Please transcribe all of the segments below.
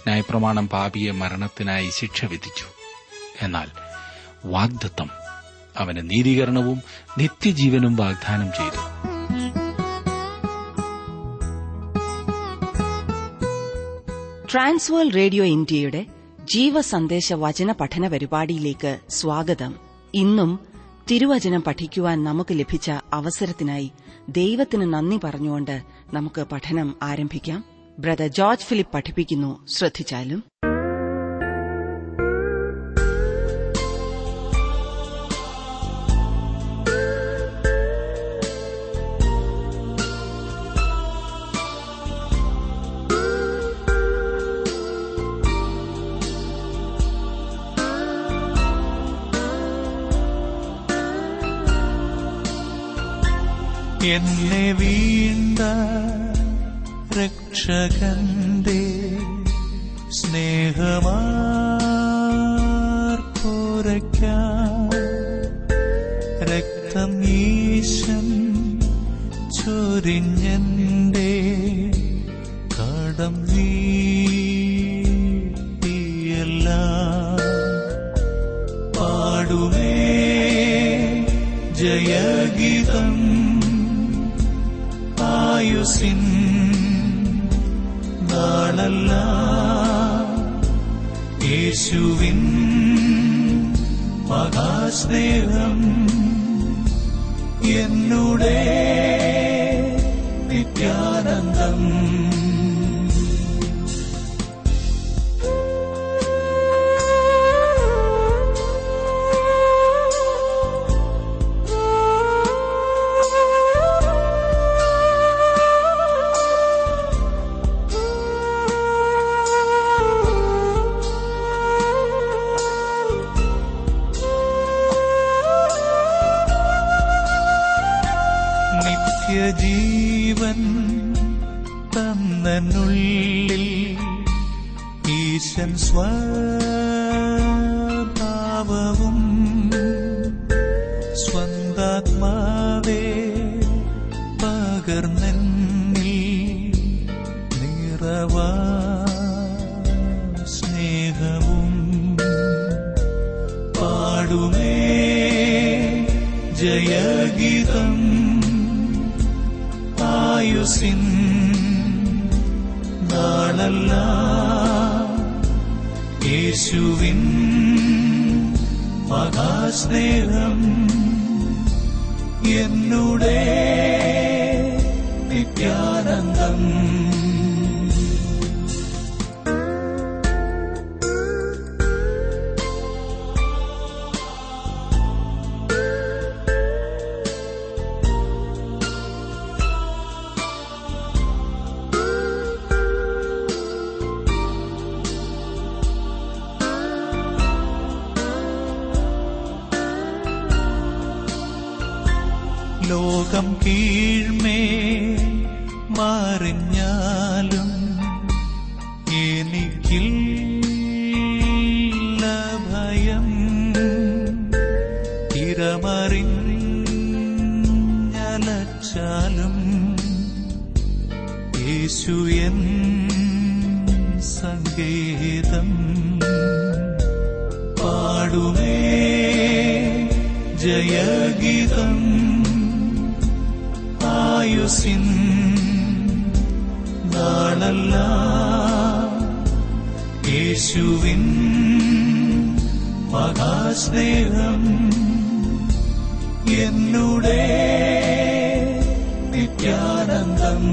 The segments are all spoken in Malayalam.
ന്യായപ്രമാണം പാപിയെ മരണത്തിനായി ശിക്ഷ വിധിച്ചു എന്നാൽ വാഗ്ദത്തം അവന് നീതീകരണവും നിത്യജീവനും വാഗ്ദാനം ചെയ്തു ട്രാൻസ്വേൾ റേഡിയോ ഇന്ത്യയുടെ ജീവസന്ദേശ വചന പഠന പരിപാടിയിലേക്ക് സ്വാഗതം ഇന്നും തിരുവചനം പഠിക്കുവാൻ നമുക്ക് ലഭിച്ച അവസരത്തിനായി ദൈവത്തിന് നന്ദി പറഞ്ഞുകൊണ്ട് നമുക്ക് പഠനം ആരംഭിക്കാം ബ്രദർ ജോർജ് ഫിലിപ്പ് പഠിപ്പിക്കുന്നു ശ്രദ്ധിച്ചാലും എന്നെ വീണ്ട രക്ഷകന്റെ സ്നേഹമാർപ്പോരയ്ക്കാം രക്തം ഈശൻ ചൊരിഞ്ഞന്റെ കടം വീട്ടിയല്ല പാടുമേ ജയഗീതം ആയുസിൻ നാളല്ല യേശുവിൻ മഹാസ്നേഹം എന്നുടെ നിത്യാനന്ദം നിത്യജീവൻ തന്നുള്ളിൽ ഈശൻ സ്വഭാവവും സ്വന്താത്മാവേ പകർന്നെന്നിൽ നിറവാ സ്നേഹവും പാടുമേ ജയഗീതം ആയുസിൻ നാളല്ല യേശുവിൻ മഹാസ്നേഹം എന്നുടെ നിത്യാനന്ദം ലോകം കീഴ്മേ മറിഞ്ഞാലും എനിക്കില്ല ഭയം ഇരമറിഞ്ഞലച്ചാലും യേശു എൻ സങ്കേതം പാടുമേ ജയഗീതം ആയുസിൻ നാളല്ല യേശുവിൻ മഹാസ്നേഹം എന്നുടെ നിത്യാനന്ദം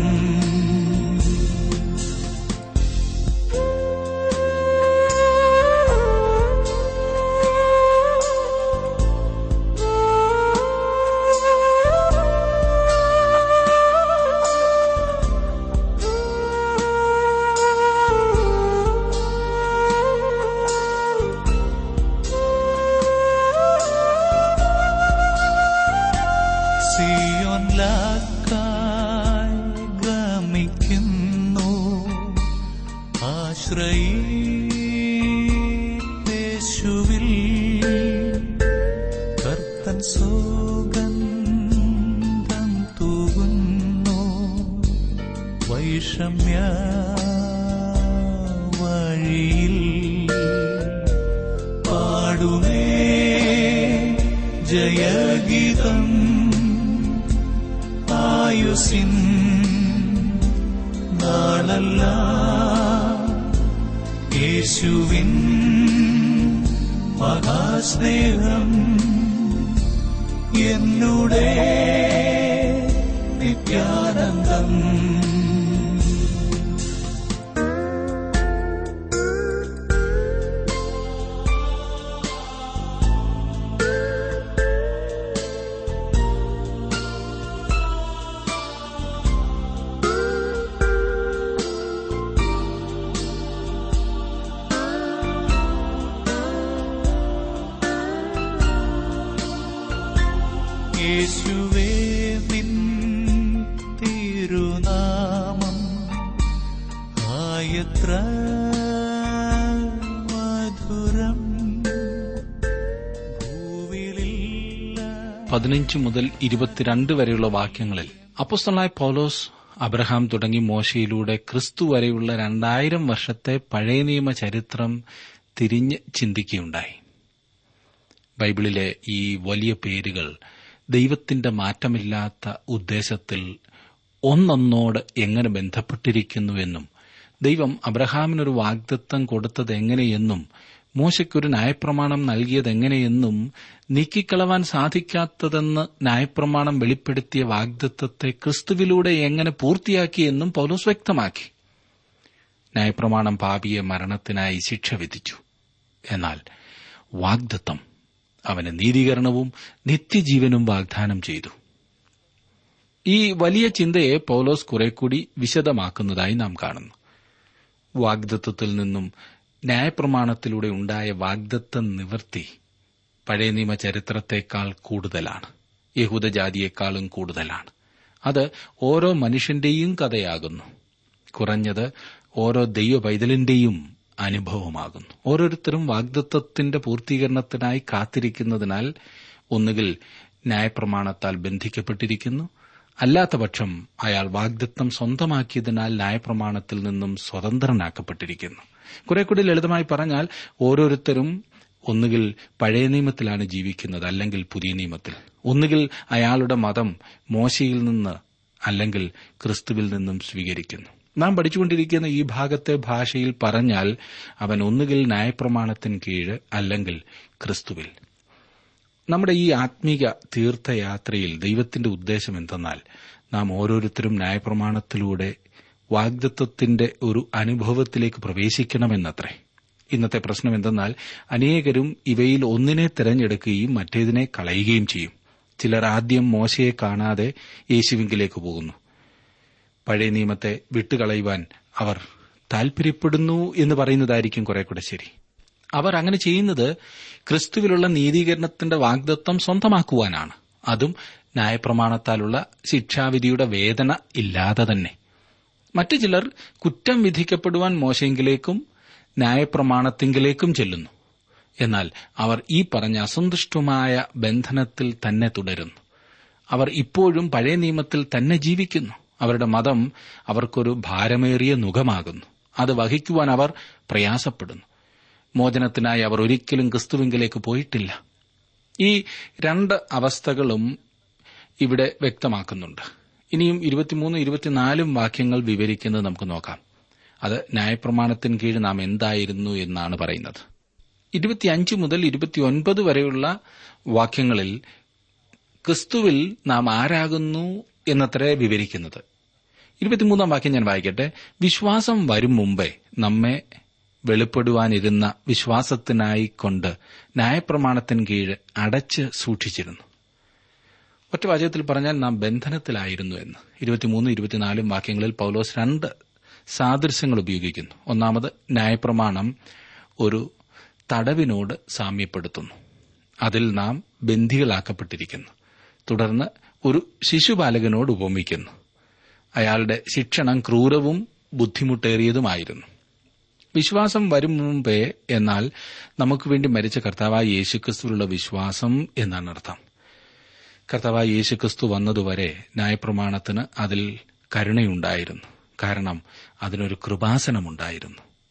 സിയോൻ ലാക്കായി ഗമിക്കുന്നു ആശ്രയേശുവിൽ കർത്തൻ സുഗന്ധം തൂകുന്നു വൈഷമ്യ വഴി വഴിയിൽ പാടുമേ ജയഗീതം ആയുസിൻ നാളല്ല യേശുവിൻ മഹാസ്നേഹം എന്നുടെ നിത്യാനന്ദം യേശുവേ നിൻ തിരുനാമം ആയത്ര മധുരം ഭൂവിലില്ല പതിനഞ്ച് മുതൽ ഇരുപത്തിരണ്ട് വരെയുള്ള വാക്യങ്ങളിൽ അപ്പോസ്തലനായ പൗലോസ് അബ്രഹാം തുടങ്ങി മോശയിലൂടെ ക്രിസ്തു വരെയുള്ള രണ്ടായിരം വർഷത്തെ പഴയ നിയമ ചരിത്രം തിരിഞ്ഞ് ചിന്തിക്കുകയുണ്ടായി ബൈബിളിലെ ഈ വലിയ പേരുകൾ ദൈവത്തിന്റെ മാറ്റമില്ലാത്ത ഉദ്ദേശത്തിൽ ഒന്നൊന്നോട് എങ്ങനെ ബന്ധപ്പെട്ടിരിക്കുന്നുവെന്നും ദൈവം അബ്രഹാമിനൊരു വാഗ്ദത്തം കൊടുത്തത് എങ്ങനെയെന്നും മോശയ്ക്കൊരു ന്യായപ്രമാണം നൽകിയത് എങ്ങനെയെന്നും നീക്കിക്കളവാൻ സാധിക്കാത്തതെന്ന് ന്യായപ്രമാണം വെളിപ്പെടുത്തിയ വാഗ്ദത്തത്തെ ക്രിസ്തുവിലൂടെ എങ്ങനെ പൂർത്തിയാക്കിയെന്നും പൗലോസ് വ്യക്തമാക്കി ന്യായപ്രമാണം പാപിയെ മരണത്തിനായി ശിക്ഷ വിധിച്ചു എന്നാൽ വാഗ്ദത്തം അവന് നീതീകരണവും നിത്യജീവനും വാഗ്ദാനം ചെയ്തു ഈ വലിയ ചിന്തയെ പൗലോസ് കുറെക്കൂടി വിശദമാക്കുന്നതായി നാം കാണുന്നു വാഗ്ദത്വത്തിൽ നിന്നും ന്യായപ്രമാണത്തിലൂടെ ഉണ്ടായ വാഗ്ദത്ത നിവൃത്തി പഴയ നിയമ ചരിത്രത്തെക്കാൾ കൂടുതലാണ് യഹൂദജാതിയേക്കാളും കൂടുതലാണ് അത് ഓരോ മനുഷ്യന്റെയും കഥയാകുന്നു കുറഞ്ഞത് ഓരോ ദൈവ പൈതലിന്റെയും അനുഭവമാകുന്നു ഓരോരുത്തരും വാഗ്ദത്വത്തിന്റെ പൂർത്തീകരണത്തിനായി കാത്തിരിക്കുന്നതിനാൽ ഒന്നുകിൽ ന്യായപ്രമാണത്താൽ ബന്ധിക്കപ്പെട്ടിരിക്കുന്നു അല്ലാത്തപക്ഷം അയാൾ വാഗ്ദത്തം സ്വന്തമാക്കിയതിനാൽ ന്യായപ്രമാണത്തിൽ നിന്നും സ്വതന്ത്രനാക്കപ്പെട്ടിരിക്കുന്നു കുറെ കൂടി ലളിതമായി പറഞ്ഞാൽ ഓരോരുത്തരും ഒന്നുകിൽ പഴയ നിയമത്തിലാണ് ജീവിക്കുന്നത് അല്ലെങ്കിൽ പുതിയ നിയമത്തിൽ ഒന്നുകിൽ അയാളുടെ മതം മോശയിൽ നിന്ന് അല്ലെങ്കിൽ ക്രിസ്തുവിൽ നിന്നും സ്വീകരിക്കുന്നു നാം പഠിച്ചുകൊണ്ടിരിക്കുന്ന ഈ ഭാഗത്തെ ഭാഷയിൽ പറഞ്ഞാൽ അവൻ ഒന്നുകിൽ ന്യായപ്രമാണത്തിന് കീഴ് അല്ലെങ്കിൽ ക്രിസ്തുവിൽ നമ്മുടെ ഈ ആത്മീക തീർത്ഥയാത്രയിൽ ദൈവത്തിന്റെ ഉദ്ദേശം എന്തെന്നാൽ നാം ഓരോരുത്തരും ന്യായപ്രമാണത്തിലൂടെ വാഗ്ദത്വത്തിന്റെ ഒരു അനുഭവത്തിലേക്ക് പ്രവേശിക്കണമെന്നത്രേ ഇന്നത്തെ പ്രശ്നം എന്തെന്നാൽ അനേകരും ഇവയിൽ ഒന്നിനെ തെരഞ്ഞെടുക്കുകയും മറ്റേതിനെ കളയുകയും ചെയ്യും ചിലർ ആദ്യം മോശയെ കാണാതെ യേശുവിങ്കിലേക്ക് പോകുന്നു പഴയ നിയമത്തെ വിട്ടുകളയുവാൻ അവർ താൽപര്യപ്പെടുന്നു എന്ന് പറയുന്നതായിരിക്കും കുറെ കൂടെ ശരി അവർ അങ്ങനെ ചെയ്യുന്നത് ക്രിസ്തുവിലുള്ള നീതീകരണത്തിന്റെ വാഗ്ദത്വം സ്വന്തമാക്കുവാനാണ് അതും ന്യായപ്രമാണത്താലുള്ള ശിക്ഷാവിധിയുടെ വേദന ഇല്ലാതെ തന്നെ മറ്റു ചിലർ കുറ്റം വിധിക്കപ്പെടുവാൻ മോശയെങ്കിലേക്കും ന്യായപ്രമാണത്തിങ്കിലേക്കും ചെല്ലുന്നു എന്നാൽ അവർ ഈ പറഞ്ഞ അസന്തുഷ്ടമായ ബന്ധനത്തിൽ തന്നെ തുടരുന്നു അവർ ഇപ്പോഴും പഴയ നിയമത്തിൽ തന്നെ ജീവിക്കുന്നു അവരുടെ മതം അവർക്കൊരു ഭാരമേറിയ നുഖമാകുന്നു അത് വഹിക്കുവാൻ അവർ പ്രയാസപ്പെടുന്നു മോചനത്തിനായി അവർ ഒരിക്കലും ക്രിസ്തുവിങ്കിലേക്ക് പോയിട്ടില്ല ഈ രണ്ട് അവസ്ഥകളും ഇവിടെ വ്യക്തമാക്കുന്നുണ്ട് ഇനിയും ഇരുപത്തിമൂന്ന് ഇരുപത്തിനാലും വാക്യങ്ങൾ വിവരിക്കുന്നത് നമുക്ക് നോക്കാം അത് ന്യായപ്രമാണത്തിന് കീഴ് നാം എന്തായിരുന്നു എന്നാണ് പറയുന്നത് ഇരുപത്തിയഞ്ച് മുതൽ ഇരുപത്തിയൊൻപത് വരെയുള്ള വാക്യങ്ങളിൽ ക്രിസ്തുവിൽ നാം ആരാകുന്നു എന്നത്രേ വിവരിക്കുന്നത് ഇരുപത്തിമൂന്നാം വാക്യം ഞാൻ വായിക്കട്ടെ വിശ്വാസം വരും മുമ്പേ നമ്മെ വെളിപ്പെടുവാനിരുന്ന വിശ്വാസത്തിനായി കൊണ്ട് ന്യായപ്രമാണത്തിന് കീഴ് അടച്ച് സൂക്ഷിച്ചിരുന്നു ഒറ്റ വാചകത്തിൽ പറഞ്ഞാൽ നാം ബന്ധനത്തിലായിരുന്നു എന്ന് ഇരുപത്തിമൂന്ന് ഇരുപത്തിനാലും വാക്യങ്ങളിൽ പൗലോസ് രണ്ട് സാദൃശ്യങ്ങൾ ഉപയോഗിക്കുന്നു ഒന്നാമത് ന്യായപ്രമാണം ഒരു തടവിനോട് സാമ്യപ്പെടുത്തുന്നു അതിൽ നാം ബന്ധികളാക്കപ്പെട്ടിരിക്കുന്നു തുടർന്ന് ഒരു ശിശുബാലകനോട് ഉപമിക്കുന്നു അയാളുടെ ശിക്ഷണം ക്രൂരവും ബുദ്ധിമുട്ടേറിയതുമായിരുന്നു വിശ്വാസം വരും മുമ്പേ എന്നാൽ നമുക്ക് വേണ്ടി മരിച്ച കർത്താവായ യേശുക്രിസ്തുവിലുള്ള വിശ്വാസം എന്നാണ് അർത്ഥം കർത്താവായ യേശുക്രിസ്തു വന്നതുവരെ ന്യായപ്രമാണത്തിന് അതിൽ കരുണയുണ്ടായിരുന്നു കാരണം അതിനൊരു കൃപാസനമുണ്ടായിരുന്നു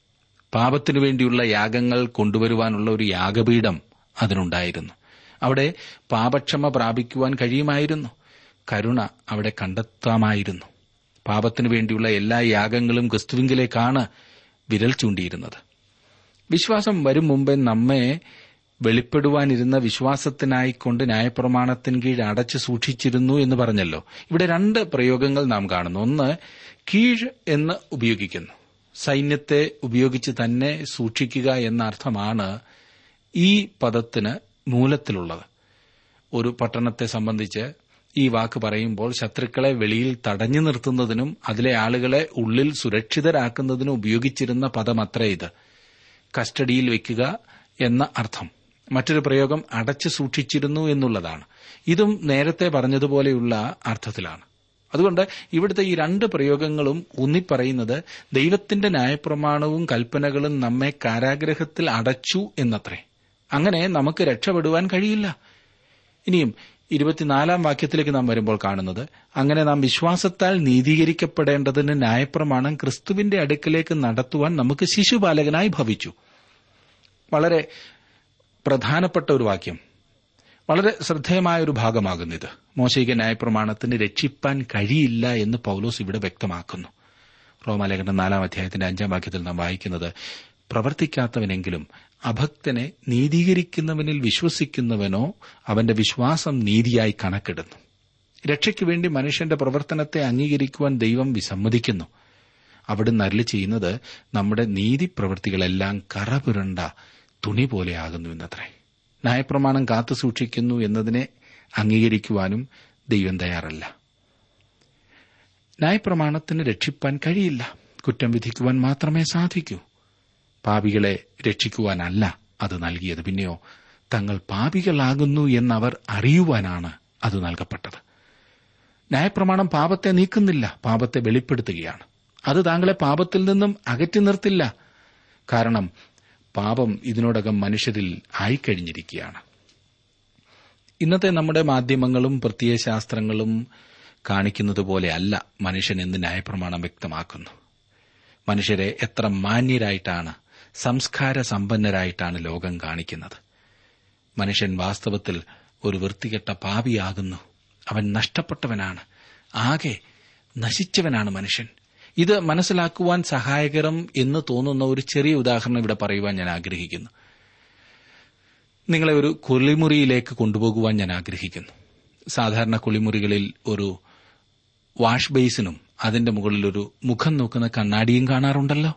പാപത്തിനു വേണ്ടിയുള്ള യാഗങ്ങൾ കൊണ്ടുവരുവാനുള്ള ഒരു യാഗപീഠം അതിനുണ്ടായിരുന്നു അവിടെ പാപക്ഷമ പ്രാപിക്കുവാൻ കഴിയുമായിരുന്നു കരുണ അവിടെ കണ്ടെത്താമായിരുന്നു പാപത്തിനു വേണ്ടിയുള്ള എല്ലാ യാഗങ്ങളും ക്രിസ്തുവിങ്കിലേക്കാണ് വിരൽ ചൂണ്ടിയിരുന്നത് വിശ്വാസം വരും മുമ്പേ നമ്മെ വെളിപ്പെടുവാനിരുന്ന വിശ്വാസത്തിനായിക്കൊണ്ട് ന്യായപ്രമാണത്തിന് കീഴ് അടച്ചു സൂക്ഷിച്ചിരുന്നു എന്ന് പറഞ്ഞല്ലോ ഇവിടെ രണ്ട് പ്രയോഗങ്ങൾ നാം കാണുന്നു ഒന്ന് കീഴ് എന്ന് ഉപയോഗിക്കുന്നു സൈന്യത്തെ ഉപയോഗിച്ച് തന്നെ സൂക്ഷിക്കുക എന്ന അർത്ഥമാണ് ഈ പദത്തിന് മൂലത്തിലുള്ളത് ഒരു പട്ടണത്തെ സംബന്ധിച്ച് ഈ വാക്ക് പറയുമ്പോൾ ശത്രുക്കളെ വെളിയിൽ തടഞ്ഞു നിർത്തുന്നതിനും അതിലെ ആളുകളെ ഉള്ളിൽ സുരക്ഷിതരാക്കുന്നതിനും ഉപയോഗിച്ചിരുന്ന പദമത്രേ ഇത് കസ്റ്റഡിയിൽ വയ്ക്കുക എന്ന അർത്ഥം മറ്റൊരു പ്രയോഗം അടച്ചു സൂക്ഷിച്ചിരുന്നു എന്നുള്ളതാണ് ഇതും നേരത്തെ പറഞ്ഞതുപോലെയുള്ള അർത്ഥത്തിലാണ് അതുകൊണ്ട് ഇവിടുത്തെ ഈ രണ്ട് പ്രയോഗങ്ങളും ഊന്നിപ്പറയുന്നത് ദൈവത്തിന്റെ ന്യായപ്രമാണവും കൽപ്പനകളും നമ്മെ കാരാഗ്രഹത്തിൽ അടച്ചു എന്നത്രേ അങ്ങനെ നമുക്ക് രക്ഷപ്പെടുവാൻ കഴിയില്ല ഇനിയും ഇരുപത്തിനാലാം വാക്യത്തിലേക്ക് നാം വരുമ്പോൾ കാണുന്നത് അങ്ങനെ നാം വിശ്വാസത്താൽ നീതീകരിക്കപ്പെടേണ്ടതിന് ന്യായപ്രമാണം ക്രിസ്തുവിന്റെ അടുക്കലേക്ക് നടത്തുവാൻ നമുക്ക് ശിശുപാലകനായി ഭവിച്ചു വളരെ പ്രധാനപ്പെട്ട ഒരു വാക്യം വളരെ ശ്രദ്ധേയമായ ഒരു ഭാഗമാകുന്നിത് മോശിക ന്യായപ്രമാണത്തിന് രക്ഷിപ്പാൻ കഴിയില്ല എന്ന് പൌലോസ് ഇവിടെ വ്യക്തമാക്കുന്നു റോമാലേഖനം നാലാം അധ്യായത്തിന്റെ അഞ്ചാം വാക്യത്തിൽ നാം വായിക്കുന്നത് പ്രവർത്തിക്കാത്തവനെങ്കിലും അഭക്തനെ നീതീകരിക്കുന്നവനിൽ വിശ്വസിക്കുന്നവനോ അവന്റെ വിശ്വാസം നീതിയായി കണക്കിടുന്നു രക്ഷയ്ക്കു വേണ്ടി മനുഷ്യന്റെ പ്രവർത്തനത്തെ അംഗീകരിക്കുവാൻ ദൈവം വിസമ്മതിക്കുന്നു അവിടുന്ന് അരളി ചെയ്യുന്നത് നമ്മുടെ നീതിപ്രവൃത്തികളെല്ലാം കറപുരണ്ട തുണി പോലെയാകുന്നു എന്നത്രേ ന്യായപ്രമാണം കാത്തു സൂക്ഷിക്കുന്നു എന്നതിനെ അംഗീകരിക്കുവാനും ദൈവം തയ്യാറല്ല ന്യായപ്രമാണത്തിന് രക്ഷിപ്പാൻ കഴിയില്ല കുറ്റം വിധിക്കുവാൻ മാത്രമേ സാധിക്കൂ പാപികളെ രക്ഷിക്കുവാനല്ല അത് നൽകിയത് പിന്നെയോ തങ്ങൾ പാപികളാകുന്നു എന്നവർ അറിയുവാനാണ് അത് നൽകപ്പെട്ടത് ന്യായപ്രമാണം പാപത്തെ നീക്കുന്നില്ല പാപത്തെ വെളിപ്പെടുത്തുകയാണ് അത് താങ്കളെ പാപത്തിൽ നിന്നും അകറ്റി നിർത്തില്ല കാരണം പാപം ഇതിനോടകം മനുഷ്യരിൽ ആയിക്കഴിഞ്ഞിരിക്കുകയാണ് ഇന്നത്തെ നമ്മുടെ മാധ്യമങ്ങളും പ്രത്യയശാസ്ത്രങ്ങളും കാണിക്കുന്നത് പോലെയല്ല മനുഷ്യൻ എന്ന് ന്യായപ്രമാണം വ്യക്തമാക്കുന്നു മനുഷ്യരെ എത്ര മാന്യരായിട്ടാണ് സംസ്കാര സമ്പന്നരായിട്ടാണ് ലോകം കാണിക്കുന്നത് മനുഷ്യൻ വാസ്തവത്തിൽ ഒരു വൃത്തികെട്ട പാപിയാകുന്നു അവൻ നഷ്ടപ്പെട്ടവനാണ് ആകെ നശിച്ചവനാണ് മനുഷ്യൻ ഇത് മനസ്സിലാക്കുവാൻ സഹായകരം എന്ന് തോന്നുന്ന ഒരു ചെറിയ ഉദാഹരണം ഇവിടെ പറയുവാൻ ഞാൻ ആഗ്രഹിക്കുന്നു നിങ്ങളെ ഒരു കുളിമുറിയിലേക്ക് കൊണ്ടുപോകുവാൻ ഞാൻ ആഗ്രഹിക്കുന്നു സാധാരണ കുളിമുറികളിൽ ഒരു വാഷ് ബേസിനും അതിന്റെ മുകളിൽ ഒരു മുഖം നോക്കുന്ന കണ്ണാടിയും കാണാറുണ്ടല്ലോ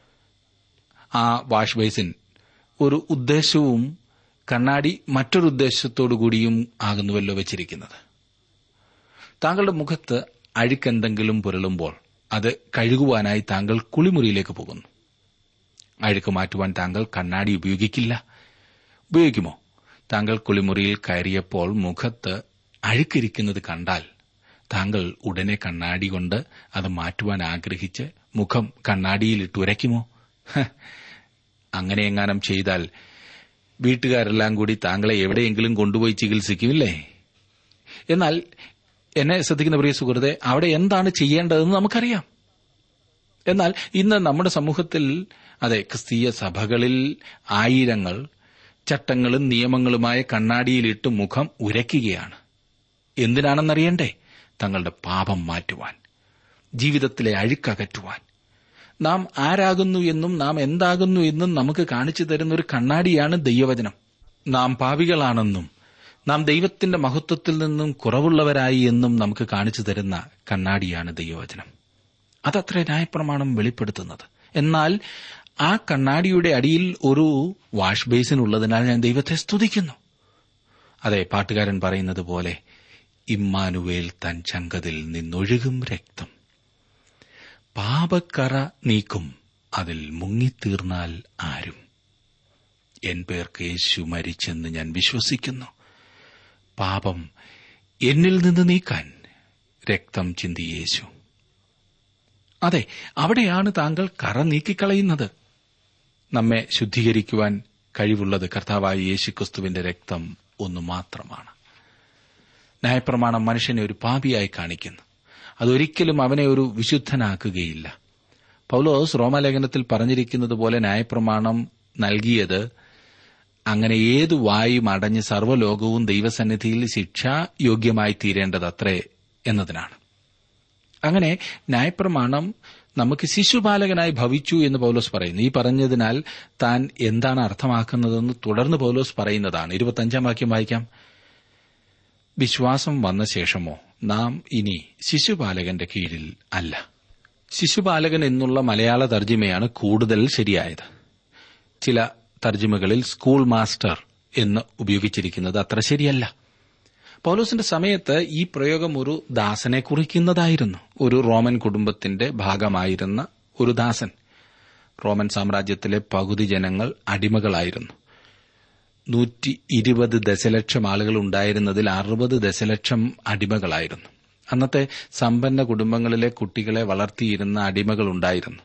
ആ വാഷ് ബേസിൻ ഒരു ഉദ്ദേശവും കണ്ണാടി മറ്റൊരു ഉദ്ദേശത്തോടു കൂടിയും ആകുന്നുവല്ലോ വെച്ചിരിക്കുന്നത് താങ്കളുടെ മുഖത്ത് അഴുക്കെന്തെങ്കിലും പുരളുമ്പോൾ അത് കഴുകുവാനായി താങ്കൾ കുളിമുറിയിലേക്ക് പോകുന്നു അഴുക്ക് മാറ്റുവാൻ താങ്കൾ കണ്ണാടി ഉപയോഗിക്കില്ല ഉപയോഗിക്കുമോ താങ്കൾ കുളിമുറിയിൽ കയറിയപ്പോൾ മുഖത്ത് അഴുക്കിരിക്കുന്നത് കണ്ടാൽ താങ്കൾ ഉടനെ കണ്ണാടി കൊണ്ട് അത് മാറ്റുവാൻ ആഗ്രഹിച്ച് മുഖം കണ്ണാടിയിലിട്ട് ഉരയ്ക്കുമോ ഹ, അങ്ങനെ എങ്ങാനും ചെയ്താൽ വീട്ടുകാരെല്ലാം കൂടി താങ്കളെ എവിടെയെങ്കിലും കൊണ്ടുപോയി ചികിത്സിക്കുമില്ലേ എന്നാൽ എന്നെ ശ്രദ്ധിക്കുന്ന പ്രിയ സുഹൃത്തെ അവിടെ എന്താണ് ചെയ്യേണ്ടതെന്ന് നമുക്കറിയാം എന്നാൽ ഇന്ന് നമ്മുടെ സമൂഹത്തിൽ അതെ ക്രിസ്തീയ സഭകളിൽ ആയിരങ്ങൾ ചട്ടങ്ങളും നിയമങ്ങളുമായ കണ്ണാടിയിലിട്ട് മുഖം ഉരയ്ക്കുകയാണ് എന്തിനാണെന്നറിയണ്ടേ തങ്ങളുടെ പാപം മാറ്റുവാൻ ജീവിതത്തിലെ അഴുക്കകറ്റുവാൻ നാം ആരാകുന്നു എന്നും നാം എന്താകുന്നു എന്നും നമുക്ക് കാണിച്ചു തരുന്ന ഒരു കണ്ണാടിയാണ് ദൈവവചനം നാം പാപികളാണെന്നും നാം ദൈവത്തിന്റെ മഹത്വത്തിൽ നിന്നും കുറവുള്ളവരായി എന്നും നമുക്ക് കാണിച്ചു തരുന്ന കണ്ണാടിയാണ് ദൈവവചനം അതത്ര ന്യായപ്രമാണം വെളിപ്പെടുത്തുന്നത് എന്നാൽ ആ കണ്ണാടിയുടെ അടിയിൽ ഒരു വാഷ് ബേസിൻ ഉള്ളതിനാൽ ഞാൻ ദൈവത്തെ സ്തുതിക്കുന്നു അതെ പാട്ടുകാരൻ പറയുന്നത് പോലെ ഇമ്മാനുവേൽ തൻ ചങ്കതിൽ നിന്നൊഴുകും രക്തം പാപക്കറ നീക്കും അതിൽ മുങ്ങിത്തീർന്നാൽ ആരും എൻ പേർക്ക് യേശു മരിച്ചെന്ന് ഞാൻ വിശ്വസിക്കുന്നു പാപം എന്നിൽ നിന്ന് നീക്കാൻ രക്തം ചിന്തി യേശു അതെ അവിടെയാണ് താങ്കൾ കറ നീക്കിക്കളയുന്നത് നമ്മെ ശുദ്ധീകരിക്കുവാൻ കഴിവുള്ളത് കർത്താവായ യേശുക്രിസ്തുവിന്റെ രക്തം ഒന്നു മാത്രമാണ് ന്യായപ്രമാണം മനുഷ്യനെ ഒരു പാപിയായി കാണിക്കുന്നു അതൊരിക്കലും അവനെ ഒരു വിശുദ്ധനാക്കുകയില്ല പൗലോസ് റോമാലേഖനത്തിൽ പറഞ്ഞിരിക്കുന്നത് പോലെ ന്യായപ്രമാണം നൽകിയത് അങ്ങനെ ഏതു വായും അടഞ്ഞ് സർവ്വലോകവും ദൈവസന്നിധിയിൽ ശിക്ഷായോഗ്യമായി തീരേണ്ടതത്രേ എന്നതിനാണ് അങ്ങനെ ന്യായപ്രമാണം നമുക്ക് ശിശുപാലകനായി ഭവിച്ചു എന്ന് പൗലോസ് പറയുന്നു ഈ പറഞ്ഞതിനാൽ താൻ എന്താണ് അർത്ഥമാക്കുന്നതെന്ന് തുടർന്ന് പൗലോസ് പറയുന്നതാണ് ഇരുപത്തഞ്ചാം വാക്യം വായിക്കാം വിശ്വാസം വന്ന ശേഷമോ നാം ഇനി ശിശുപാലകന്റെ കീഴിൽ അല്ല ശിശുപാലകൻ എന്നുള്ള മലയാള തർജിമയാണ് കൂടുതൽ ശരിയായത് ചില തർജിമകളിൽ സ്കൂൾ മാസ്റ്റർ എന്ന് ഉപയോഗിച്ചിരിക്കുന്നത് അത്ര ശരിയല്ല പൗലോസിന്റെ സമയത്ത് ഈ പ്രയോഗം ഒരു ദാസനെ കുറിക്കുന്നതായിരുന്നു ഒരു റോമൻ കുടുംബത്തിന്റെ ഭാഗമായിരുന്ന ഒരു ദാസൻ റോമൻ സാമ്രാജ്യത്തിലെ പകുതി ജനങ്ങൾ അടിമകളായിരുന്നു നൂറ്റി ഇരുപത് ദശലക്ഷം ആളുകൾ ഉണ്ടായിരുന്നതിൽ അറുപത് ദശലക്ഷം അടിമകളായിരുന്നു അന്നത്തെ സമ്പന്ന കുടുംബങ്ങളിലെ കുട്ടികളെ വളർത്തിയിരുന്ന അടിമകളുണ്ടായിരുന്നു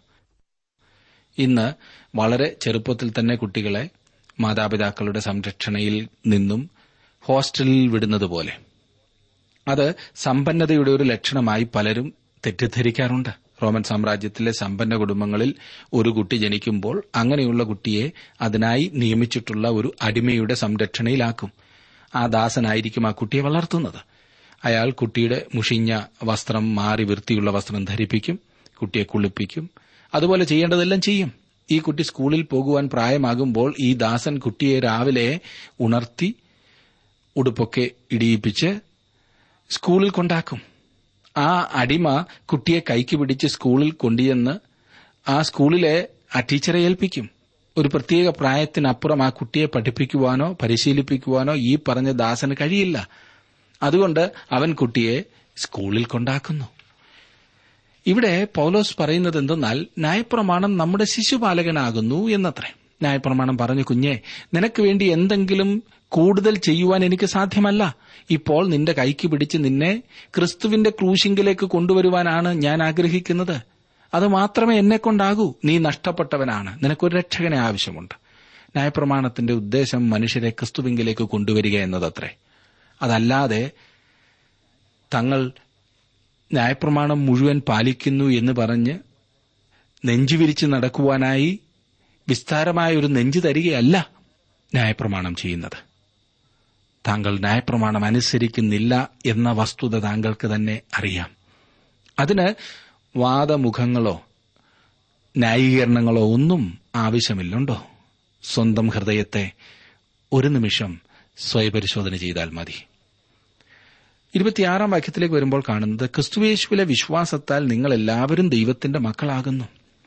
ഇന്ന് വളരെ ചെറുപ്പത്തിൽ തന്നെ കുട്ടികളെ മാതാപിതാക്കളുടെ സംരക്ഷണയിൽ നിന്നും ഹോസ്റ്റലിൽ വിടുന്നതുപോലെ അത് സമ്പന്നതയുടെ ഒരു ലക്ഷണമായി പലരും തെറ്റിദ്ധരിക്കാറുണ്ട് റോമൻ സാമ്രാജ്യത്തിലെ സമ്പന്ന കുടുംബങ്ങളിൽ ഒരു കുട്ടി ജനിക്കുമ്പോൾ അങ്ങനെയുള്ള കുട്ടിയെ അതിനായി നിയമിച്ചിട്ടുള്ള ഒരു അടിമയുടെ സംരക്ഷണയിലാക്കും ആ ദാസനായിരിക്കും ആ കുട്ടിയെ വളർത്തുന്നത് അയാൾ കുട്ടിയുടെ മുഷിഞ്ഞ വസ്ത്രം മാറി വൃത്തിയുള്ള വസ്ത്രം ധരിപ്പിക്കും കുട്ടിയെ കുളിപ്പിക്കും അതുപോലെ ചെയ്യേണ്ടതെല്ലാം ചെയ്യും ഈ കുട്ടി സ്കൂളിൽ പോകുവാൻ പ്രായമാകുമ്പോൾ ഈ ദാസൻ കുട്ടിയെ രാവിലെ ഉണർത്തി ഉടുപ്പൊക്കെ ഇടിയിപ്പിച്ച് സ്കൂളിൽ കൊണ്ടാക്കും ആ അടിമ കുട്ടിയെ കൈക്ക് പിടിച്ച് സ്കൂളിൽ കൊണ്ടുചെന്ന് ആ സ്കൂളിലെ ആ ടീച്ചറെ ഏൽപ്പിക്കും ഒരു പ്രത്യേക പ്രായത്തിനപ്പുറം ആ കുട്ടിയെ പഠിപ്പിക്കുവാനോ പരിശീലിപ്പിക്കുവാനോ ഈ പറഞ്ഞ ദാസന് കഴിയില്ല അതുകൊണ്ട് അവൻ കുട്ടിയെ സ്കൂളിൽ കൊണ്ടാക്കുന്നു ഇവിടെ പൗലോസ് പറയുന്നത് എന്തെന്നാൽ ന്യായപ്രമാണം നമ്മുടെ ശിശുപാലകനാകുന്നു എന്നത്രേ ന്യായപ്രമാണം പറഞ്ഞു കുഞ്ഞെ നിനക്ക് വേണ്ടി എന്തെങ്കിലും കൂടുതൽ ചെയ്യുവാൻ എനിക്ക് സാധ്യമല്ല ഇപ്പോൾ നിന്റെ കൈക്ക് പിടിച്ച് നിന്നെ ക്രിസ്തുവിന്റെ ക്രൂശിങ്കിലേക്ക് കൊണ്ടുവരുവാനാണ് ഞാൻ ആഗ്രഹിക്കുന്നത് അത് മാത്രമേ എന്നെ കൊണ്ടാകൂ നീ നഷ്ടപ്പെട്ടവനാണ് നിനക്കൊരു രക്ഷകനെ ആവശ്യമുണ്ട് ന്യായപ്രമാണത്തിന്റെ ഉദ്ദേശം മനുഷ്യരെ ക്രിസ്തുവിങ്കിലേക്ക് കൊണ്ടുവരിക എന്നതത്രേ അതല്ലാതെ തങ്ങൾ ന്യായപ്രമാണം മുഴുവൻ പാലിക്കുന്നു എന്ന് പറഞ്ഞ് നെഞ്ചുവിരിച്ച് നടക്കുവാനായി വിസ്താരമായ ഒരു നെഞ്ചു തരികയല്ല ന്യായപ്രമാണം ചെയ്യുന്നത് താങ്കൾ ന്യായപ്രമാണം അനുസരിക്കുന്നില്ല എന്ന വസ്തുത താങ്കൾക്ക് തന്നെ അറിയാം അതിന് വാദമുഖങ്ങളോ ന്യായീകരണങ്ങളോ ഒന്നും ആവശ്യമില്ലുണ്ടോ സ്വന്തം ഹൃദയത്തെ ഒരു നിമിഷം സ്വയപരിശോധന ചെയ്താൽ മതി ഇരുപത്തിയാറാം വാക്യത്തിലേക്ക് വരുമ്പോൾ കാണുന്നത് ക്രിസ്തുവേശുവിലെ വിശ്വാസത്താൽ നിങ്ങൾ എല്ലാവരും ദൈവത്തിന്റെ മക്കളാകുന്നു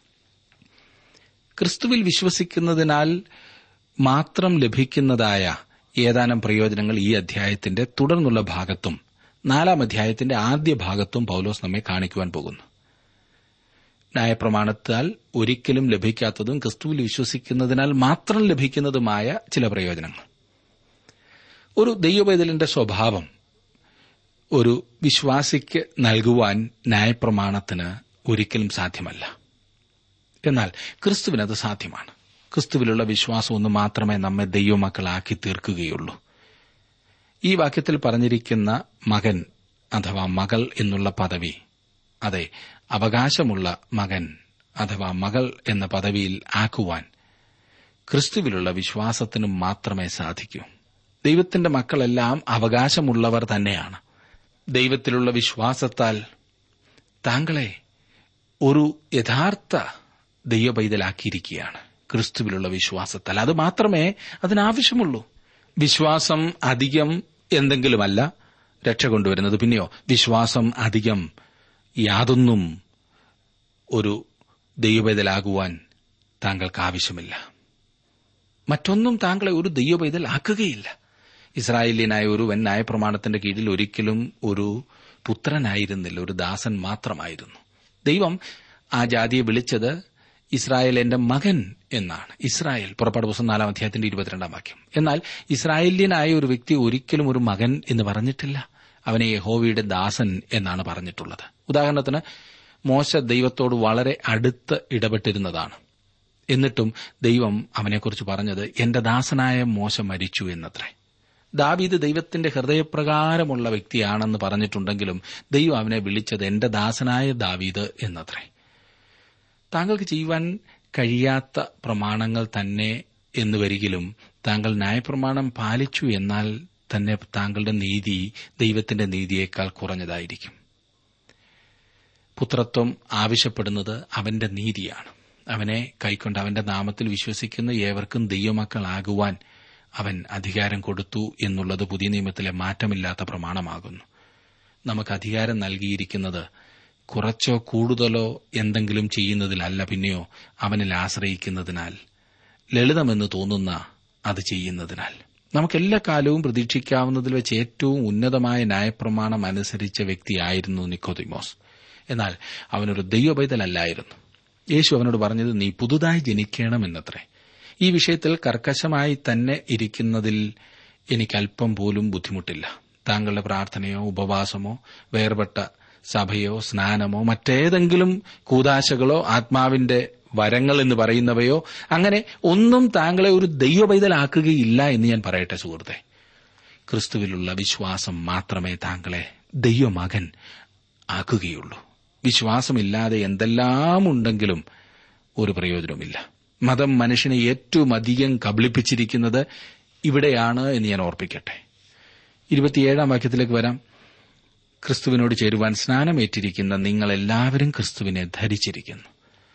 ക്രിസ്തുവിൽ വിശ്വസിക്കുന്നതിനാൽ മാത്രം ലഭിക്കുന്നതായ ഏതാനും പ്രയോജനങ്ങൾ ഈ അധ്യായത്തിന്റെ തുടർന്നുള്ള ഭാഗത്തും നാലാം അധ്യായത്തിന്റെ ആദ്യ ഭാഗത്തും പൌലോസ് നമ്മെ കാണിക്കുവാൻ പോകുന്നു ന്യായപ്രമാണത്താൽ ഒരിക്കലും ലഭിക്കാത്തതും ക്രിസ്തുവിൽ വിശ്വസിക്കുന്നതിനാൽ മാത്രം ലഭിക്കുന്നതുമായ ചില പ്രയോജനങ്ങൾ ഒരു ദൈവപൈതലിന്റെ സ്വഭാവം ഒരു വിശ്വാസിക്ക് നൽകുവാൻ ന്യായപ്രമാണത്തിന് ഒരിക്കലും സാധ്യമല്ല എന്നാൽ ക്രിസ്തുവിനത് സാധ്യമാണ് ക്രിസ്തുവിലുള്ള വിശ്വാസം ഒന്ന് മാത്രമേ നമ്മെ ദൈവമക്കളാക്കി തീർക്കുകയുള്ളൂ ഈ വാക്യത്തിൽ പറഞ്ഞിരിക്കുന്ന മകൻ അഥവാ മകൾ എന്നുള്ള പദവി അതെ അവകാശമുള്ള മകൻ അഥവാ മകൾ എന്ന പദവിയിൽ ആക്കുവാൻ ക്രിസ്തുവിലുള്ള വിശ്വാസത്തിനും മാത്രമേ സാധിക്കൂ ദൈവത്തിന്റെ മക്കളെല്ലാം അവകാശമുള്ളവർ തന്നെയാണ് ദൈവത്തിലുള്ള വിശ്വാസത്താൽ താങ്കളെ ഒരു യഥാർത്ഥ ദൈവപൈതലാക്കിയിരിക്കുകയാണ് ക്രിസ്തുവിലുള്ള വിശ്വാസത്താൽ അത് മാത്രമേ അതിനാവശ്യമുള്ളൂ വിശ്വാസം അധികം എന്തെങ്കിലുമല്ല രക്ഷ കൊണ്ടുവരുന്നത് പിന്നെയോ വിശ്വാസം അധികം യാതൊന്നും ഒരു ദൈവപൈതലാകുവാൻ താങ്കൾക്ക് ആവശ്യമില്ല മറ്റൊന്നും താങ്കളെ ഒരു ദൈവപൈതൽ ആക്കുകയില്ല ഇസ്രായേലിയനായ ഒരുവൻ ന്യായപ്രമാണത്തിന്റെ കീഴിൽ ഒരിക്കലും ഒരു പുത്രനായിരുന്നില്ല ഒരു ദാസൻ മാത്രമായിരുന്നു ദൈവം ആ ജാതിയെ വിളിച്ചത് ഇസ്രായേൽ എന്റെ മകൻ എന്നാണ് ഇസ്രായേൽ പുറപ്പാട് പുസ്തകം നാലാം അധ്യായത്തിന്റെ ഇരുപത്തിരണ്ടാം വാക്യം എന്നാൽ ഇസ്രായേലിയനായ ഒരു വ്യക്തി ഒരിക്കലും ഒരു മകൻ എന്ന് പറഞ്ഞിട്ടില്ല അവനെ യഹോവയുടെ ദാസൻ എന്നാണ് പറഞ്ഞിട്ടുള്ളത് ഉദാഹരണത്തിന് മോശ ദൈവത്തോട് വളരെ അടുത്ത് ഇടപെട്ടിരുന്നതാണ് എന്നിട്ടും ദൈവം അവനെക്കുറിച്ച് പറഞ്ഞത് എന്റെ ദാസനായ മോശ മരിച്ചു എന്നത്രേ ദാവീദ് ദൈവത്തിന്റെ ഹൃദയപ്രകാരമുള്ള വ്യക്തിയാണെന്ന് പറഞ്ഞിട്ടുണ്ടെങ്കിലും ദൈവം അവനെ വിളിച്ചത് എന്റെ ദാസനായ ദാവീദ് എന്നത്രേ താങ്കൾക്ക് ചെയ്യുവാൻ കഴിയാത്ത പ്രമാണങ്ങൾ തന്നെ എന്ന് വരികിലും താങ്കൾ ന്യായപ്രമാണം പാലിച്ചു എന്നാൽ തന്നെ താങ്കളുടെ നീതി ദൈവത്തിന്റെ നീതിയേക്കാൾ കുറഞ്ഞതായിരിക്കും പുത്രത്വം ആവശ്യപ്പെടുന്നത് അവന്റെ നീതിയാണ് അവനെ കൈക്കൊണ്ട് അവന്റെ നാമത്തിൽ വിശ്വസിക്കുന്ന ഏവർക്കും ദൈവമക്കളാകുവാൻ അവൻ അധികാരം കൊടുത്തു എന്നുള്ളത് പുതിയ നിയമത്തിലെ മാറ്റമില്ലാത്ത പ്രമാണമാകുന്നു നമുക്ക് അധികാരം നൽകിയിരിക്കുന്നത് കുറച്ചോ കൂടുതലോ എന്തെങ്കിലും ചെയ്യുന്നതിലല്ല പിന്നെയോ അവനിൽ ആശ്രയിക്കുന്നതിനാൽ ലളിതമെന്ന് തോന്നുന്ന അത് ചെയ്യുന്നതിനാൽ നമുക്കെല്ലാ കാലവും പ്രതീക്ഷിക്കാവുന്നതിൽ വെച്ച് ഏറ്റവും ഉന്നതമായ ന്യായപ്രമാണം അനുസരിച്ച വ്യക്തിയായിരുന്നു നിക്കോദിമോസ് എന്നാൽ അവനൊരു ദൈവപൈതലല്ലായിരുന്നു യേശു അവനോട് പറഞ്ഞത് നീ പുതുതായി ജനിക്കണമെന്നത്രേ ഈ വിഷയത്തിൽ കർക്കശമായി തന്നെ ഇരിക്കുന്നതിൽ എനിക്കല്പം പോലും ബുദ്ധിമുട്ടില്ല താങ്കളുടെ പ്രാർത്ഥനയോ ഉപവാസമോ വേർപെട്ട സഭയോ സ്നാനമോ മറ്റേതെങ്കിലും കൂതാശകളോ ആത്മാവിന്റെ വരങ്ങൾ എന്ന് പറയുന്നവയോ അങ്ങനെ ഒന്നും താങ്കളെ ഒരു ദൈവപൈതലാക്കുകയില്ല എന്ന് ഞാൻ പറയട്ടെ സുഹൃത്തെ ക്രിസ്തുവിലുള്ള വിശ്വാസം മാത്രമേ താങ്കളെ ദൈവമകൻ ആക്കുകയുള്ളൂ വിശ്വാസമില്ലാതെ എന്തെല്ലാം ഉണ്ടെങ്കിലും ഒരു പ്രയോജനവുമില്ല മതം മനുഷ്യനെ ഏറ്റവും അധികം കബളിപ്പിച്ചിരിക്കുന്നത് ഇവിടെയാണ് എന്ന് ഞാൻ ഓർപ്പിക്കട്ടെ ഇരുപത്തിയേഴാം വാക്യത്തിലേക്ക് വരാം ക്രിസ്തുവിനോട് ചേരുവാൻ സ്നാനമേറ്റിരിക്കുന്ന നിങ്ങളെല്ലാവരും ക്രിസ്തുവിനെ ധരിച്ചിരിക്കുന്നു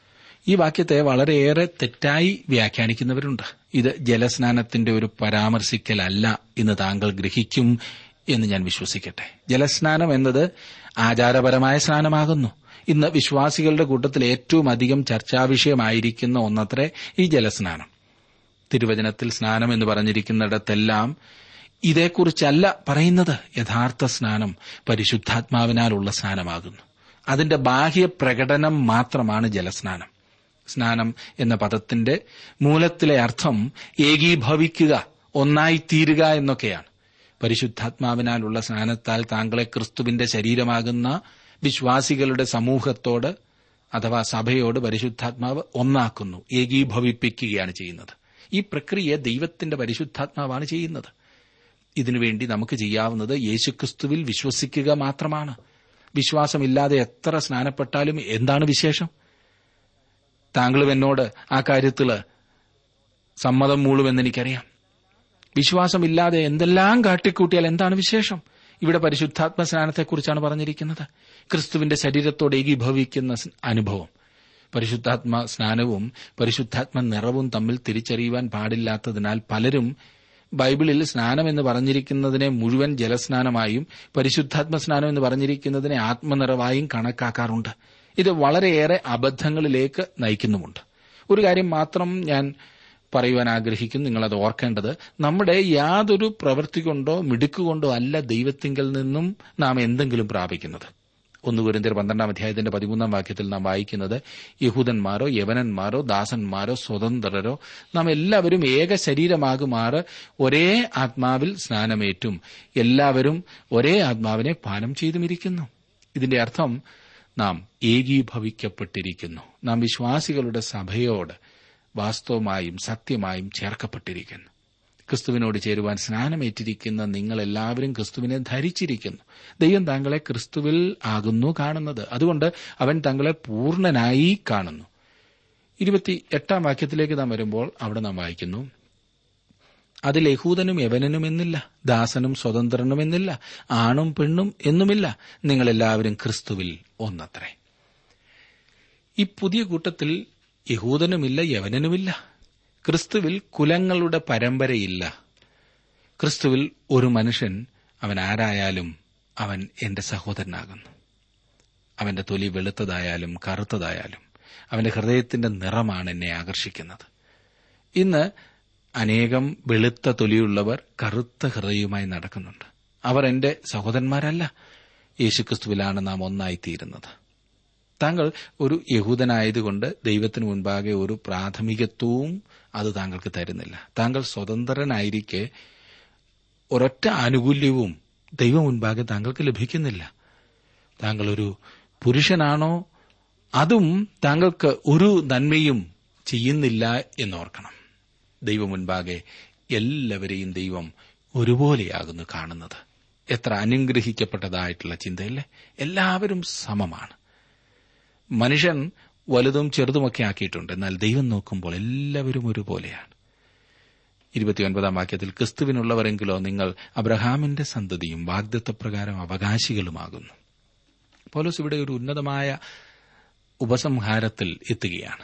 ഈ വാക്യത്തെ വളരെയേറെ തെറ്റായി വ്യാഖ്യാനിക്കുന്നവരുണ്ട് ഇത് ജലസ്നാനത്തിന്റെ ഒരു പരാമർശിക്കലല്ല എന്ന് താങ്കൾ ഗ്രഹിക്കും എന്ന് ഞാൻ വിശ്വസിക്കട്ടെ ജലസ്നാനം എന്നത് ആചാരപരമായ സ്നാനമാകുന്നു ഇന്ന് വിശ്വാസികളുടെ കൂട്ടത്തിൽ ഏറ്റവും അധികം ചർച്ചാവിഷയമായിരിക്കുന്ന ഒന്നത്രേ ഈ ജലസ്നാനം തിരുവചനത്തിൽ സ്നാനം എന്ന് പറഞ്ഞിരിക്കുന്നിടത്തെല്ലാം ഇതേക്കുറിച്ചല്ല പറയുന്നത് യഥാർത്ഥ സ്നാനം പരിശുദ്ധാത്മാവിനാലുള്ള സ്നാനമാകുന്നു അതിന്റെ ബാഹ്യ പ്രകടനം മാത്രമാണ് ജലസ്നാനം സ്നാനം എന്ന പദത്തിന്റെ മൂലത്തിലെ അർത്ഥം ഏകീഭവിക്കുക ഒന്നായിത്തീരുക എന്നൊക്കെയാണ് പരിശുദ്ധാത്മാവിനാലുള്ള സ്നാനത്താൽ താങ്കളെ ക്രിസ്തുവിന്റെ ശരീരമാകുന്ന വിശ്വാസികളുടെ സമൂഹത്തോട് അഥവാ സഭയോട് പരിശുദ്ധാത്മാവ് ഒന്നാക്കുന്നു ഏകീഭവിപ്പിക്കുകയാണ് ചെയ്യുന്നത് ഈ പ്രക്രിയ ദൈവത്തിന്റെ പരിശുദ്ധാത്മാവാണ് ചെയ്യുന്നത് ഇതിനുവേണ്ടി നമുക്ക് ചെയ്യാവുന്നത് യേശുക്രിസ്തുവിൽ വിശ്വസിക്കുക മാത്രമാണ് വിശ്വാസമില്ലാതെ എത്ര സ്നാനപ്പെട്ടാലും എന്താണ് വിശേഷം താങ്കളും എന്നോട് ആ കാര്യത്തിൽ സമ്മതം മൂളുമെന്ന് എനിക്കറിയാം വിശ്വാസമില്ലാതെ എന്തെല്ലാം കാട്ടിക്കൂട്ടിയാൽ എന്താണ് വിശേഷം ഇവിടെ പരിശുദ്ധാത്മ സ്നാനത്തെക്കുറിച്ചാണ് പറഞ്ഞിരിക്കുന്നത് ക്രിസ്തുവിന്റെ ശരീരത്തോട് ഏകീഭവിക്കുന്ന സ് അനുഭവം പരിശുദ്ധാത്മ സ്നാനവും പരിശുദ്ധാത്മ നിറവും തമ്മിൽ തിരിച്ചറിയുവാൻ പാടില്ലാത്തതിനാൽ പലരും ബൈബിളിൽ സ്നാനം എന്ന് പറഞ്ഞിരിക്കുന്നതിനെ മുഴുവൻ ജലസ്നാനമായും പരിശുദ്ധാത്മ സ്നാനം എന്ന് പറഞ്ഞിരിക്കുന്നതിനെ ആത്മനിറവായും കണക്കാക്കാറുണ്ട് ഇത് വളരെയേറെ അബദ്ധങ്ങളിലേക്ക് നയിക്കുന്നുമുണ്ട് ഒരു കാര്യം മാത്രം ഞാൻ പറയുവാൻ ആഗ്രഹിക്കും നിങ്ങളത് ഓർക്കേണ്ടത് നമ്മുടെ യാതൊരു പ്രവൃത്തി കൊണ്ടോ മിടുക്കുകൊണ്ടോ അല്ല ദൈവത്തിങ്കിൽ നിന്നും നാം എന്തെങ്കിലും പ്രാപിക്കുന്നത് ഒന്ന് കുരിന്തിയർ പന്ത്രണ്ടാം അധ്യായത്തിന്റെ പതിമൂന്നാം വാക്യത്തിൽ നാം വായിക്കുന്നത് യഹൂദന്മാരോ യവനന്മാരോ ദാസന്മാരോ സ്വതന്ത്രരോ നാം എല്ലാവരും ഏക ശരീരമാകുമാറ് ഒരേ ആത്മാവിൽ സ്നാനമേറ്റും എല്ലാവരും ഒരേ ആത്മാവിനെ പാനം ചെയ്തുമിരിക്കുന്നു ഇതിന്റെ അർത്ഥം നാം ഏകീഭവിക്കപ്പെട്ടിരിക്കുന്നു നാം വിശ്വാസികളുടെ സഭയോട് വാസ്തവമായും സത്യമായും ചേർക്കപ്പെട്ടിരിക്കുന്നു ക്രിസ്തുവിനോട് ചേരുവാൻ സ്നാനമേറ്റിരിക്കുന്ന നിങ്ങൾ എല്ലാവരും ക്രിസ്തുവിനെ ധരിച്ചിരിക്കുന്നു ദൈവം താങ്കളെ ക്രിസ്തുവിൽ ആകുന്നു കാണുന്നത് അതുകൊണ്ട് അവൻ താങ്കളെ പൂർണ്ണനായി കാണുന്നു ഇരുപത്തി എട്ടാം വാക്യത്തിലേക്ക് നാം വരുമ്പോൾ അവിടെ നാം വായിക്കുന്നു അതിൽ യഹൂദനും യവനനും എന്നില്ല ദാസനും സ്വതന്ത്രനും എന്നില്ല ആണും പെണ്ണും എന്നുമില്ല നിങ്ങളെല്ലാവരും ക്രിസ്തുവിൽ ഒന്നത്രേ ഈ പുതിയ കൂട്ടത്തിൽ യഹൂദനുമില്ല യവനനുമില്ല ക്രിസ്തുവിൽ കുലങ്ങളുടെ പരമ്പരയില്ല ക്രിസ്തുവിൽ ഒരു മനുഷ്യൻ അവൻ ആരായാലും അവൻ എന്റെ സഹോദരനാകുന്നു അവന്റെ തൊലി വെളുത്തതായാലും കറുത്തതായാലും അവന്റെ ഹൃദയത്തിന്റെ നിറമാണ് എന്നെ ആകർഷിക്കുന്നത് ഇന്ന് അനേകം വെളുത്ത തൊലിയുള്ളവർ കറുത്ത ഹൃദയവുമായി നടക്കുന്നുണ്ട് അവർ എന്റെ സഹോദരന്മാരല്ല യേശുക്രിസ്തുവിലാണ് നാം ഒന്നായിത്തീരുന്നത് താങ്കൾ ഒരു യഹൂദനായതുകൊണ്ട് ദൈവത്തിനു മുൻപാകെ ഒരു പ്രാഥമികത്വവും അത് താങ്കൾക്ക് തരുന്നില്ല താങ്കൾ സ്വതന്ത്രനായിരിക്കെ ഒരൊറ്റ ആനുകൂല്യവും ദൈവം മുൻപാകെ താങ്കൾക്ക് ലഭിക്കുന്നില്ല താങ്കൾ ഒരു പുരുഷനാണോ അതും താങ്കൾക്ക് ഒരു നന്മയും ചെയ്യുന്നില്ല എന്നോർക്കണം ദൈവം മുൻപാകെ എല്ലാവരെയും ദൈവം ഒരുപോലെയാകുന്നു കാണുന്നത് എത്ര അനുഗ്രഹിക്കപ്പെട്ടതായിട്ടുള്ള ചിന്തയല്ലേ എല്ലാവരും സമമാണ് മനുഷ്യൻ വലുതും ചെറുതുമൊക്കെ ആക്കിയിട്ടുണ്ട് എന്നാൽ ദൈവം നോക്കുമ്പോൾ എല്ലാവരും ഒരുപോലെയാണ് ഇരുപത്തിയൊൻപതാം വാക്യത്തിൽ ക്രിസ്തുവിനുള്ളവരെങ്കിലോ നിങ്ങൾ അബ്രഹാമിന്റെ സന്തതിയും വാഗ്ദത്വപ്രകാരം അവകാശികളുമാകുന്നു പൗലോസ് ഇവിടെ ഒരു ഉന്നതമായ ഉപസംഹാരത്തിൽ എത്തുകയാണ്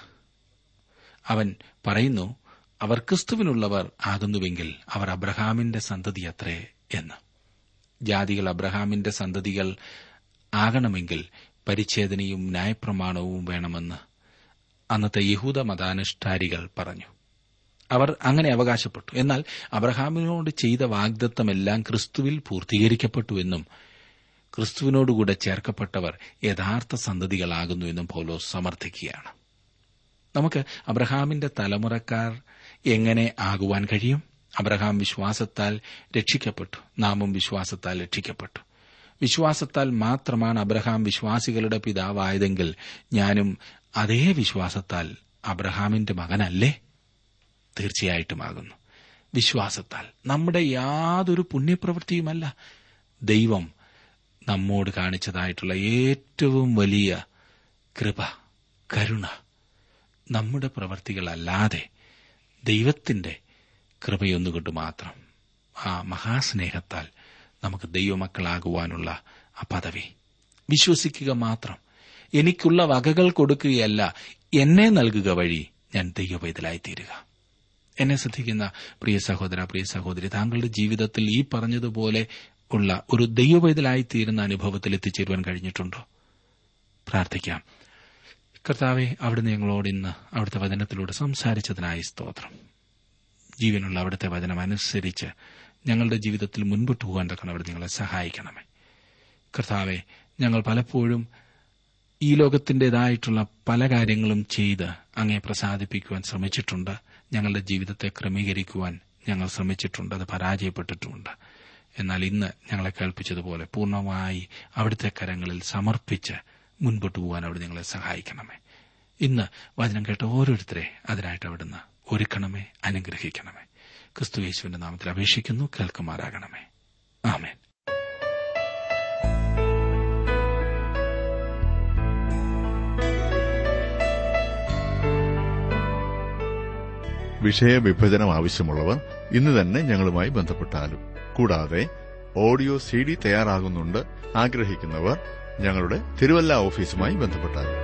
അവൻ പറയുന്നു അവർ ക്രിസ്തുവിനുള്ളവർ ആകുന്നുവെങ്കിൽ അവർ അബ്രഹാമിന്റെ സന്തതി അത്രേ എന്ന് ജാതികൾ അബ്രഹാമിന്റെ സന്തതികൾ ആകണമെങ്കിൽ പരിച്ഛേദനയും ന്യായപ്രമാണവും വേണമെന്ന് അന്നത്തെ യഹൂദ മതാനുഷ്ഠാരികൾ പറഞ്ഞു അവർ അങ്ങനെ അവകാശപ്പെട്ടു എന്നാൽ അബ്രഹാമിനോട് ചെയ്ത വാഗ്ദത്തമെല്ലാം ക്രിസ്തുവിൽ പൂർത്തീകരിക്കപ്പെട്ടുവെന്നും ക്രിസ്തുവിനോടുകൂടെ ചേർക്കപ്പെട്ടവർ യഥാർത്ഥ സന്തതികളാകുന്നു എന്നും പൗലോസ് സമർത്ഥിക്കുകയാണ് നമുക്ക് അബ്രഹാമിന്റെ തലമുറക്കാർ എങ്ങനെ ആകുവാൻ കഴിയും അബ്രഹാം വിശ്വാസത്താൽ രക്ഷിക്കപ്പെട്ടു നാമും വിശ്വാസത്താൽ രക്ഷിക്കപ്പെട്ടു വിശ്വാസത്താൽ മാത്രമാണ് അബ്രഹാം വിശ്വാസികളുടെ പിതാവായതെങ്കിൽ ഞാനും അതേ വിശ്വാസത്താൽ അബ്രഹാമിന്റെ മകനല്ലേ തീർച്ചയായിട്ടുമാകുന്നു വിശ്വാസത്താൽ നമ്മുടെ യാതൊരു പുണ്യപ്രവൃത്തിയുമല്ല ദൈവം നമ്മോട് കാണിച്ചതായിട്ടുള്ള ഏറ്റവും വലിയ കൃപ കരുണ നമ്മുടെ പ്രവൃത്തികളല്ലാതെ ദൈവത്തിന്റെ കൃപയൊന്നുകൊണ്ട് മാത്രം ആ മഹാസ്നേഹത്താൽ നമുക്ക് ദൈവമക്കളാകുവാനുള്ള ആ പദവി വിശ്വസിക്കുക മാത്രം എനിക്കുള്ള വകകൾ കൊടുക്കുകയല്ല എന്നെ നൽകുക വഴി ഞാൻ ദൈവവൈതലായി തീരുക എന്നെ ശ്രദ്ധിക്കുന്ന പ്രിയ സഹോദര പ്രിയ സഹോദരി താങ്കളുടെ ജീവിതത്തിൽ ഈ പറഞ്ഞതുപോലെ ഉള്ള ഒരു ദൈവവൈതലായി തീരുന്ന അനുഭവത്തിൽ എത്തിച്ചേരുവാൻ കഴിഞ്ഞിട്ടുണ്ടോ പ്രാർത്ഥിക്കാം കർത്താവെ അവിടുന്ന് ഞങ്ങളോട് ഇന്ന് അവിടുത്തെ വചനത്തിലൂടെ സംസാരിച്ചതിനായി സ്തോത്രം ജീവനുള്ള അവിടുത്തെ വചനം അനുസരിച്ച് ഞങ്ങളുടെ ജീവിതത്തിൽ മുൻപോട്ട് പോകാൻ തക്കണം അവിടെ നിങ്ങളെ സഹായിക്കണമേ കർത്താവെ ഞങ്ങൾ പലപ്പോഴും ഈ ലോകത്തിൻ്റെതായിട്ടുള്ള പല കാര്യങ്ങളും ചെയ്ത് അങ്ങേ പ്രസാദിപ്പിക്കുവാൻ ശ്രമിച്ചിട്ടുണ്ട് ഞങ്ങളുടെ ജീവിതത്തെ ക്രമീകരിക്കുവാൻ ഞങ്ങൾ ശ്രമിച്ചിട്ടുണ്ട് അത് പരാജയപ്പെട്ടിട്ടുമുണ്ട് എന്നാൽ ഇന്ന് ഞങ്ങളെ കേൾപ്പിച്ചതുപോലെ പൂർണ്ണമായി അവിടുത്തെ കരങ്ങളിൽ സമർപ്പിച്ച് മുൻപോട്ട് പോകാൻ അവിടെ നിങ്ങളെ സഹായിക്കണമേ ഇന്ന് വചനം കേട്ട ഓരോരുത്തരെ അതിനായിട്ട് അവിടുന്ന് ഒരുക്കണമേ അനുഗ്രഹിക്കണമേ ക്രിസ്തു യേശുവിന്റെ നാമത്തിൽ അപേക്ഷിക്കുന്നു കേൾക്കുമാറാകണമേ ആമേൻ വിഷയവിഭജനം ആവശ്യമുള്ളവർ ഇന്ന് തന്നെ ഞങ്ങളുമായി ബന്ധപ്പെട്ടാലും കൂടാതെ ഓഡിയോ സി ഡി തയ്യാറാകുന്നുണ്ട് ആഗ്രഹിക്കുന്നവർ ഞങ്ങളുടെ തിരുവല്ല ഓഫീസുമായി ബന്ധപ്പെട്ടാലും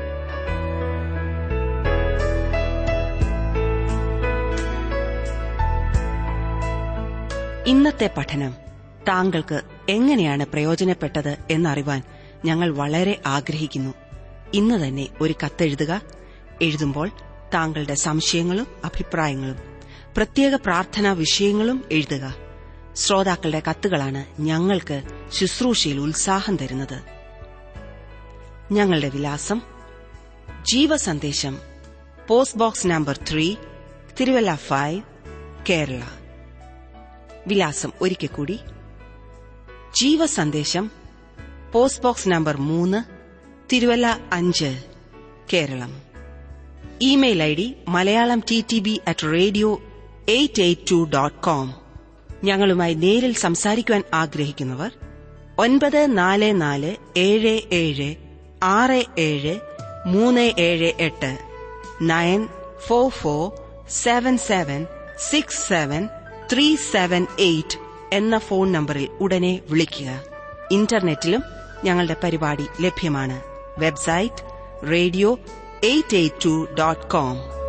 ഇന്നത്തെ പഠനം താങ്കൾക്ക് എങ്ങനെയാണ് പ്രയോജനപ്പെട്ടത് എന്നറിവാൻ ഞങ്ങൾ വളരെ ആഗ്രഹിക്കുന്നു ഇന്ന് തന്നെ ഒരു കത്തെഴുതുക എഴുതുമ്പോൾ താങ്കളുടെ സംശയങ്ങളും അഭിപ്രായങ്ങളും പ്രത്യേക പ്രാർത്ഥനാ വിഷയങ്ങളും എഴുതുക ശ്രോതാക്കളുടെ കത്തുകളാണ് ഞങ്ങൾക്ക് ശുശ്രൂഷയിൽ ഉത്സാഹം തരുന്നത് ഞങ്ങളുടെ വിലാസം Jeevasandesham post box number three Thiruvalla five Kerala വിലാസം ഒരിക്കൽ കൂടി ജീവസന്ദേശം പോസ്റ്റ് ബോക്സ് നമ്പർ മൂന്ന് തിരുവല്ല അഞ്ച് Keralam email I D Malayalam T T B at radio eight eight two dot com ഞങ്ങളുമായി നേരിൽ സംസാരിക്കുവാൻ ആഗ്രഹിക്കുന്നവർ ഒൻപത് നാല് നാല് ഏഴ് ഏഴ് ആറ് ഏഴ് മൂന്ന് ഏഴ് എട്ട് nine four four seven seven six seven three seven eight എന്ന ഫോൺ നമ്പറിൽ ഉടനെ വിളിക്കുക ഇന്റർനെറ്റിലും ഞങ്ങളുടെ പരിപാടി ലഭ്യമാണ് website radio eight eight two dot com